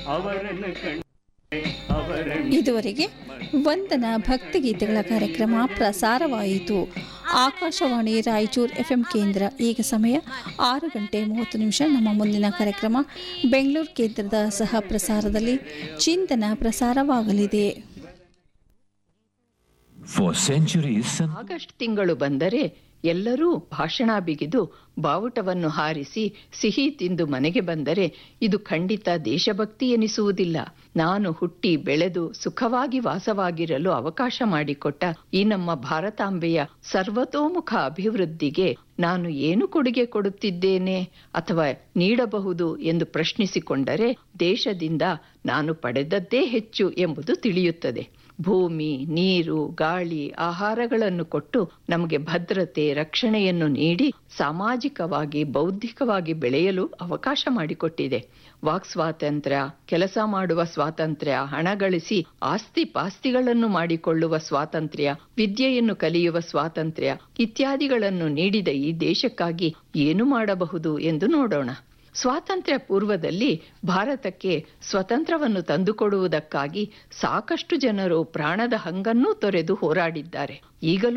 ಅವರನ್ನು ಕಂಡೆ ಅವರನ್ನು ಇದುವರೆಗೆ ವಂದನ ಭಕ್ತಿಗೀತೆಗಳ ಕಾರ್ಯಕ್ರಮ ಪ್ರಸಾರವಾಯಿತು ಆಕಾಶವಾಣಿ ರಾಯಚೂರು ಎಫ್ಎಂ ಕೇಂದ್ರ ಈಗ ಸಮಯ ಆರು ಗಂಟೆ ಮೂವತ್ತು ನಿಮಿಷ ನಮ್ಮ ಮುಂದಿನ ಕಾರ್ಯಕ್ರಮ ಬೆಂಗಳೂರು ಕೇಂದ್ರದ ಸಹ ಪ್ರಸಾರದಲ್ಲಿ ಚಿಂತನ ಪ್ರಸಾರವಾಗಲಿದೆ For centuries, Sant ಆಗಸ್ಟ್ ತಿಂಗಳು ಬಂದರೆ ಎಲ್ಲರೂ ಭಾಷಣ ಬಿಗಿದು ಬಾವುಟವನ್ನು ಹಾರಿಸಿ ಸಿಹಿ ತಿಂದು ಮನೆಗೆ ಬಂದರೆ ಇದು ಖಂಡಿತ ದೇಶಭಕ್ತಿ ಎನಿಸುವುದಿಲ್ಲ ನಾನು ಹುಟ್ಟಿ ಬೆಳೆದು ಸುಖವಾಗಿ ವಾಸವಾಗಿರಲು ಅವಕಾಶ ಮಾಡಿಕೊಟ್ಟ ಈ ನಮ್ಮ ಭಾರತಾಂಬೆಯ ಸರ್ವತೋಮುಖ ಅಭಿವೃದ್ಧಿಗೆ ನಾನು ಏನು ಕೊಡುಗೆ ಕೊಡುತ್ತಿದ್ದೇನೆ ಅಥವಾ ನೀಡಬಹುದು ಎಂದು ಪ್ರಶ್ನಿಸಿಕೊಂಡರೆ ದೇಶದಿಂದ ನಾನು ಪಡೆದದ್ದೇ ಹೆಚ್ಚು ಎಂಬುದು ತಿಳಿಯುತ್ತದೆ ಭೂಮಿ ನೀರು ಗಾಳಿ ಆಹಾರಗಳನ್ನು ಕೊಟ್ಟು ನಮಗೆ ಭದ್ರತೆ ರಕ್ಷಣೆಯನ್ನು ನೀಡಿ ಸಾಮಾಜಿಕವಾಗಿ ಬೌದ್ಧಿಕವಾಗಿ ಬೆಳೆಯಲು ಅವಕಾಶ ಮಾಡಿಕೊಟ್ಟಿದೆ ವಾಕ್ ಸ್ವಾತಂತ್ರ್ಯ ಕೆಲಸ ಮಾಡುವ ಸ್ವಾತಂತ್ರ್ಯ ಹಣ ಗಳಿಸಿ ಆಸ್ತಿ ಪಾಸ್ತಿಗಳನ್ನು ಮಾಡಿಕೊಳ್ಳುವ ಸ್ವಾತಂತ್ರ್ಯ ವಿದ್ಯೆಯನ್ನು ಕಲಿಯುವ ಸ್ವಾತಂತ್ರ್ಯ ಇತ್ಯಾದಿಗಳನ್ನು ನೀಡಿದ ಈ ದೇಶಕ್ಕಾಗಿ ಏನು ಮಾಡಬಹುದು ಎಂದು ನೋಡೋಣ ಸ್ವಾತಂತ್ರ್ಯ ಪೂರ್ವದಲ್ಲಿ ಭಾರತಕ್ಕೆ ಸ್ವತಂತ್ರವನ್ನು ತಂದುಕೊಡುವುದಕ್ಕಾಗಿ ಸಾಕಷ್ಟು ಜನರು ಪ್ರಾಣದ ಹಂಗನ್ನೂ ತೊರೆದು ಹೋರಾಡಿದ್ದಾರೆ ಈಗಲೂ